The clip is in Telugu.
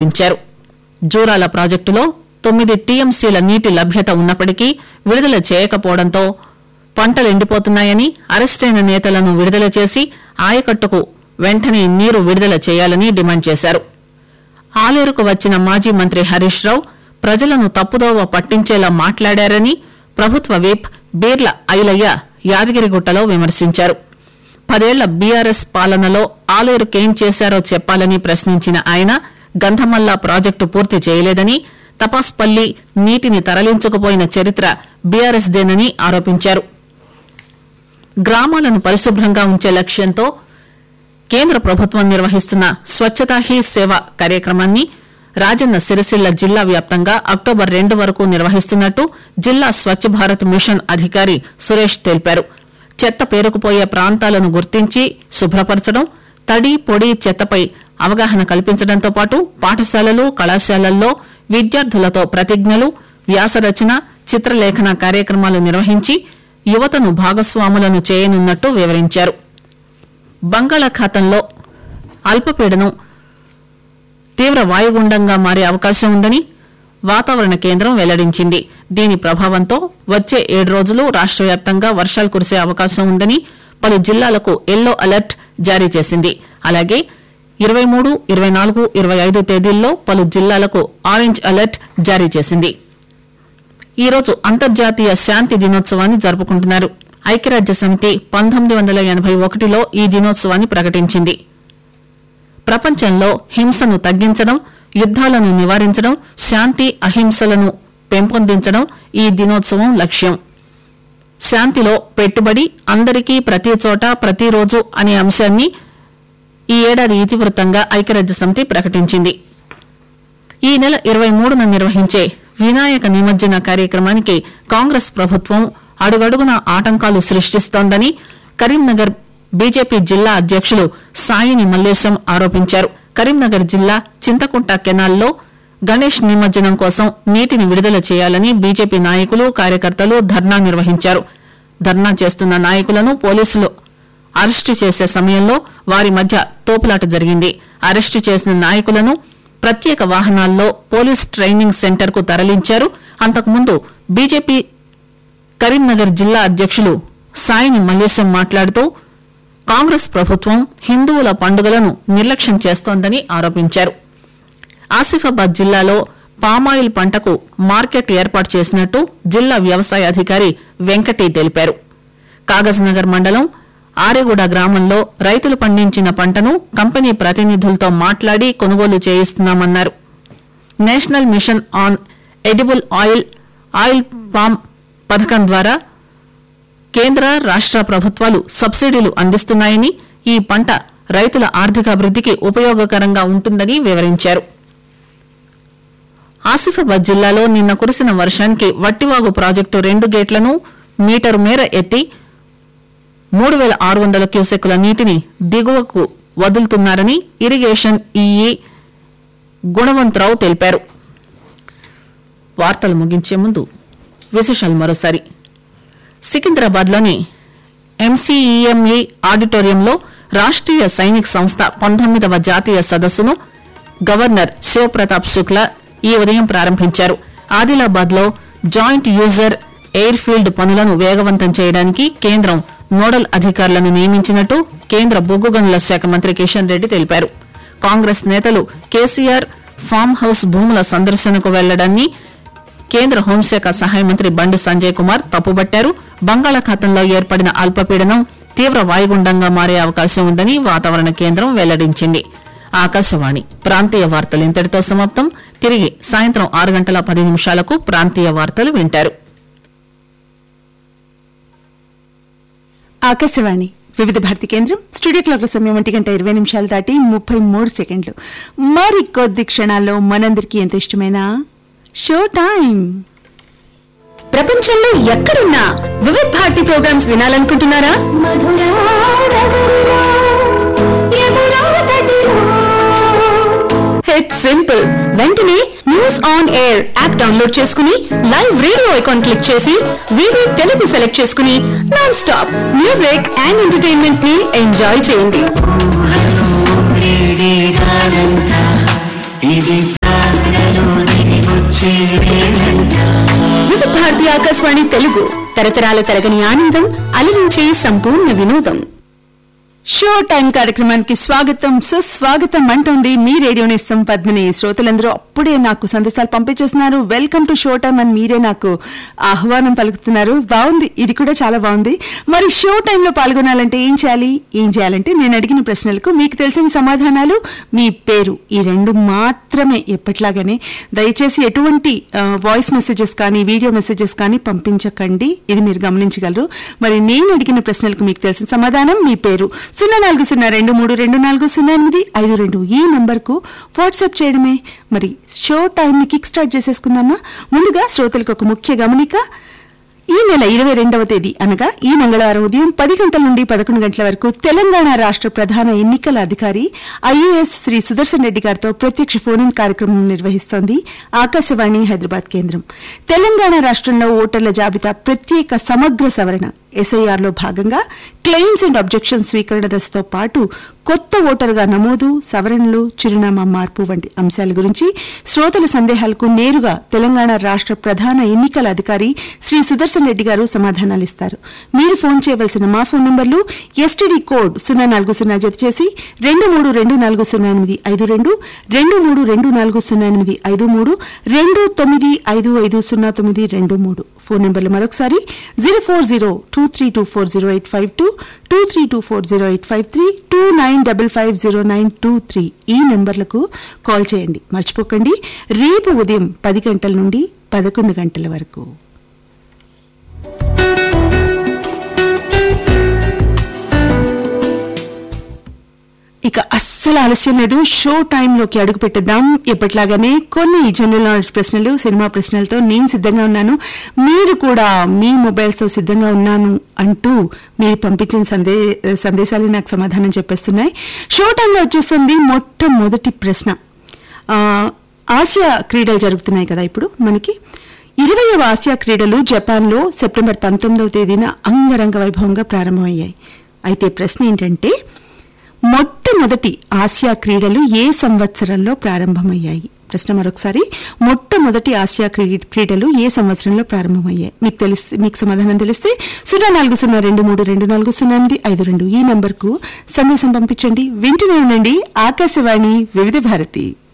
ఆరోపించారు జూరాల ప్రాజెక్టులో తొమ్మిది టీఎంసీల నీటి లభ్యత ఉన్నప్పటికీ విడుదల చేయకపోవడంతో పంటలు ఎండిపోతున్నాయని అరెస్టైన నేతలను విడుదల చేసి ఆయకట్టుకు వెంటనే నీరు విడుదల చేయాలని డిమాండ్ చేశారు ఆలేరుకు వచ్చిన మాజీ మంత్రి హరీష్ రావు ప్రజలను తప్పుదోవ పట్టించేలా మాట్లాడారని ప్రభుత్వ విప్ బీర్ల ఐలయ్య యాదగిరిగుట్టలో విమర్శించారు పదేళ్ల బీఆర్ఎస్ పాలనలో ఆలేరుకేం చేశారో చెప్పాలని ప్రశ్నించిన ఆయన గంధమల్లా ప్రాజెక్టు పూర్తి చేయలేదని తపాస్పల్లి నీటిని తరలించకపోయిన చరిత్ర బీఆర్ఎస్ దేనని ఆరోపించారు గ్రామాలను పరిశుభ్రంగా ఉంచే లక్ష్యంతో కేంద్ర ప్రభుత్వం నిర్వహిస్తున్న స్వచ్ఛతా హీ సేవ కార్యక్రమాన్ని రాజన్న సిరిసిల్ల జిల్లా వ్యాప్తంగా అక్టోబర్ రెండు వరకు నిర్వహిస్తున్నట్టు జిల్లా స్వచ్ఛ భారత్ మిషన్ అధికారి సురేష్ తెలిపారు చెత్త పేరుకుపోయే ప్రాంతాలను గుర్తించి శుభ్రపరచడం తడి పొడి చెత్తపై అవగాహన కల్పించడంతో పాటు పాఠశాలలు కళాశాలల్లో విద్యార్థులతో ప్రతిజ్ఞలు వ్యాసరచన చిత్రలేఖన కార్యక్రమాలు నిర్వహించి యువతను భాగస్వాములను చేయనున్నట్టు వివరించారు బంగాళాఖాతంలో అల్పపీడనం తీవ్ర వాయుగుండంగా మారే అవకాశం ఉందని వాతావరణ కేంద్రం వెల్లడించింది దీని ప్రభావంతో వచ్చే ఏడు రోజులు రాష్ట్ర వ్యాప్తంగా వర్షాలు కురిసే అవకాశం ఉందని పలు జిల్లాలకు ఎల్లో అలర్ట్ జారీ చేసింది అలాగే ఇరవై మూడు ఇరవై నాలుగు ఇరవై ఐదు తేదీల్లో పలు జిల్లాలకు ఆరెంజ్ అలర్ట్ జారీ చేసింది ఈ రోజు అంతర్జాతీయ శాంతి దినోత్సవాన్ని జరుపుకుంటున్నారు ఐక్యరాజ్య సమితి పంతొమ్మిది వందల ఎనభై ఒకటిలో ఈ దినోత్సవాన్ని ప్రకటించింది ప్రపంచంలో హింసను తగ్గించడం యుద్దాలను నివారించడం శాంతి అహింసలను పెంపొందించడం ఈ దినోత్సవం లక్ష్యం శాంతిలో పెట్టుబడి అందరికీ ప్రతి చోట ప్రతిరోజు అనే అంశాన్ని ఈ ఏడాది ఇతివృత్తంగా ఐక్యరాజ్య సమితి ప్రకటించింది ఈ నెల ఇరవై మూడున నిర్వహించే వినాయక నిమజ్జన కార్యక్రమానికి కాంగ్రెస్ ప్రభుత్వం అడుగడుగున ఆటంకాలు సృష్టిస్తోందని కరీంనగర్ బీజేపీ జిల్లా అధ్యక్షులు సాయిని మల్లేశం ఆరోపించారు కరీంనగర్ జిల్లా చింతకుంట కెనాల్లో గణేష్ నిమజ్జనం కోసం నీటిని విడుదల చేయాలని బీజేపీ నాయకులు కార్యకర్తలు ధర్నా నిర్వహించారు ధర్నా చేస్తున్న నాయకులను పోలీసులు అరెస్టు చేసే సమయంలో వారి మధ్య తోపులాట జరిగింది అరెస్టు చేసిన నాయకులను ప్రత్యేక వాహనాల్లో పోలీస్ ట్రైనింగ్ సెంటర్ కు తరలించారు అంతకుముందు బీజేపీ కరీంనగర్ జిల్లా అధ్యక్షులు సాయిని మల్లేశం మాట్లాడుతూ కాంగ్రెస్ ప్రభుత్వం హిందువుల పండుగలను నిర్లక్ష్యం చేస్తోందని ఆరోపించారు ఆసిఫాబాద్ జిల్లాలో పామాయిల్ పంటకు మార్కెట్ ఏర్పాటు చేసినట్టు జిల్లా వ్యవసాయ అధికారి వెంకటి తెలిపారు కాగజ్నగర్ మండలం ఆరెగూడ గ్రామంలో రైతులు పండించిన పంటను కంపెనీ ప్రతినిధులతో మాట్లాడి కొనుగోలు చేయిస్తున్నామన్నారు national mission on edible oil oil palm పథకం ద్వారా కేంద్ర రాష్ట ప్రభుత్వాలు సబ్సిడీలు అందిస్తున్నాయని ఈ పంట రైతుల ఆర్థికాభివృద్ధికి ఉపయోగకరంగా ఉంటుందని వివరించారు ఆసిఫాబాద్ జిల్లాలో నిన్న కురిసిన వర్షానికి వట్టివాగు ప్రాజెక్టు రెండు గేట్లను మీటరు మేర ఎత్తి మూడు వేల ఆరు వందల క్యూసెక్కుల నీటిని దిగువకు వదులుతున్నారని ఇరిగేషన్ ఈఈ గుణవంతరావు తెలిపారు వార్తలు ముగించే ముందు విశేషాలు మరోసారి సికింద్రాబాద్లోని ఎంసీఈఎంఈ ఆడిటోరియంలో రాష్ట్రీయ సైనిక్ సంస్థ పంతొమ్మిదవ జాతీయ సదస్సును గవర్నర్ శివప్రతాప్ శుక్లా ఈ ఉదయం ప్రారంభించారు ఆదిలాబాద్ లో జాయింట్ యూజర్ ఎయిర్ ఫీల్డ్ పనులను వేగవంతం చేయడానికి కేంద్రం నోడల్ అధికారులను నియమించినట్టు కేంద్ర బొగ్గు గనుల శాఖ మంత్రి కిషన్ రెడ్డి తెలిపారు కాంగ్రెస్ నేతలు కేసీఆర్ ఫామ్ హౌస్ భూముల సందర్శనకు వెళ్లడాన్ని కేంద్ర హోంశాఖ సహాయ మంత్రి బండి సంజయ్ కుమార్ తప్పుబట్టారు బంగాళాఖాతంలో ఏర్పడిన అల్పపీడనం తీవ్ర వాయుగుండంగా మారే అవకాశం ఉందని వాతావరణ కేంద్రం వెల్లడించింది ఆకాశవాణి ప్రాంతీయ వార్తలు ఇంతటితో సమాప్తం తిరిగి సాయంత్రం ఆరు గంటల పది నిమిషాలకు ప్రాంతీయ వార్తలు వింటారు ఆకాశవాణి వివిధ భారతి కేంద్రం స్టూడియో క్లాక్ల సమయం ఒంటి గంట ఇరవై నిమిషాలు దాటి ముప్పై మూడు సెకండ్లు మరి కొద్ది క్షణాల్లో మనందరికీ ఎంతో ఇష్టమైన షో టైం ప్రపంచంలో ఎక్కడున్నా వివిధ భారతి ప్రోగ్రామ్స్ వినాలనుకుంటున్నారా ఇట్స్ సింపుల్ వెంటనే news on air app download చేసుకుని లైవ్ రేడియో ఐకాన్ క్లిక్ చేసి వివి తెలుగు సెలెక్ట్ చేసుకుని non stop music and entertainment ని ఎంజాయ్ చేయండి ఇది ప్రాణలో దిగొచ్చే వేళంట వివిధ భారతి ఆకాశవాణి తెలుగు తరతరాల తరగని ఆనందం అలరించే సంపూర్ణ వినోదం షో టైం కార్యక్రమానికి స్వాగతం సుస్వాగతం అంటుంది మీ రేడియో నేస్తం పద్మిని శ్రోతలందరూ అప్పుడే నాకు సందేశాలు పంపించేస్తున్నారు వెల్కమ్ టు షో టైం అని మీరే నాకు ఆహ్వానం పలుకుతున్నారు బాగుంది ఇది కూడా చాలా బాగుంది మరి షో టైంలో పాల్గొనాలంటే ఏం చేయాలి ఏం చేయాలంటే నేను అడిగిన ప్రశ్నలకు మీకు తెలిసిన సమాధానాలు మీ పేరు ఈ రెండు మాత్రమే ఎప్పట్లాగానే దయచేసి ఎటువంటి వాయిస్ మెసేజెస్ కానీ వీడియో మెసేజెస్ కానీ పంపించకండి ఇది మీరు గమనించగలరు మరి నేను అడిగిన ప్రశ్నలకు మీకు తెలిసిన సమాధానం మీ పేరు సున్నా నాలుగు సున్నా రెండు మూడు రెండు నాలుగు సున్నా ఎనిమిది ఐదు రెండు ఈ నంబర్ కు వాట్సాప్ చేయడమే మరి షో టైం ని కిక్ స్టార్ట్ చేసేసుకుందామా ముందుగా శ్రోతలకు ఒక ముఖ్య గమనిక ఈ నెల ఇరవై రెండవ తేదీ అనగా ఈ మంగళవారం ఉదయం పది గంటల నుండి పదకొండు గంటల వరకు తెలంగాణ రాష్ట్ర ప్రధాన ఎన్నికల అధికారి ఐఏఎస్ శ్రీ సుదర్శన్ రెడ్డి గారితో ప్రత్యక్ష ఫోన్ ఇన్ కార్యక్రమం నిర్వహిస్తోంది ఆకాశవాణి హైదరాబాద్ కేంద్రం తెలంగాణ రాష్ట్రంలో ఓటర్ల జాబితా ప్రత్యేక సమగ్ర సవరణ ఎస్ఐఆర్ లో భాగంగా క్లెయిమ్స్ అండ్ అబ్జెక్షన్ స్వీకరణ దశతో పాటు కొత్త ఓటరుగా నమోదు సవరణలు చిరునామా మార్పు వంటి అంశాల గురించి శ్రోతల సందేహాలకు నేరుగా తెలంగాణ రాష్ట్ర ప్రధాన ఎన్నికల అధికారి శ్రీ సుదర్శన్ రెడ్డి గారు సమాధానాలిస్తారు మీరు ఫోన్ చేయవలసిన మా ఫోన్ నంబర్లు ఎస్టీడీ కోడ్ సున్నా నాలుగు సున్నా జత చేసి రెండు మూడు రెండు నాలుగు సున్నా ఎనిమిది ఐదు రెండు రెండు మూడు రెండు నాలుగు సున్నా ఎనిమిది ఐదు మూడు రెండు తొమ్మిది ఐదు ఐదు సున్నా తొమ్మిది రెండు మూడు ఫోన్ నెంబర్లు మరొకసారి zero four zero two three two four zero eight five two two three two four zero eight five three two nine double five zero nine two three ఈ నెంబర్లకు కాల్ చేయండి మర్చిపోకండి రేపు ఉదయం పది గంటల నుండి పదకొండు గంటల వరకు ఇక అస్సలు ఆలస్యం లేదు షో టైంలోకి అడుగు పెట్టేద్దాం ఎప్పట్లాగానే కొన్ని జనరల్ నాలెడ్జ్ ప్రశ్నలు సినిమా ప్రశ్నలతో నేను సిద్ధంగా ఉన్నాను మీరు కూడా మీ మొబైల్స్ తో సిద్ధంగా ఉన్నాను అంటూ మీరు పంపించిన సందే సందేశాలు నాకు సమాధానం చెప్పేస్తున్నాయి షో టైంలో వచ్చేస్తుంది మొట్టమొదటి ప్రశ్న ఆ, ఆసియా క్రీడలు జరుగుతున్నాయి కదా ఇప్పుడు మనకి ఇరవయవ ఆసియా క్రీడలు జపాన్లో సెప్టెంబర్ పంతొమ్మిదవ తేదీన అంగరంగ వైభవంగా ప్రారంభమయ్యాయి అయితే ప్రశ్న ఏంటంటే మొట్టమొదటి ఆసియా క్రీడలు ఏ సంవత్సరంలో ప్రారంభమయ్యాయి ప్రశ్న మరొకసారి మొట్టమొదటి ఆసియా క్రీ- క్రీడలు ఏ సంవత్సరంలో ప్రారంభమయ్యాయి మీకు తెలిస్తే మీకు సమాధానం తెలిస్తే సున్నా నాలుగు సున్నా రెండు మూడు రెండు నాలుగు సున్నా ఎనిమిది ఐదు రెండు ఈ నంబర్కు సందేశం పంపించండి వింటూనే ఉండండి ఆకాశవాణి వివిధ భారతి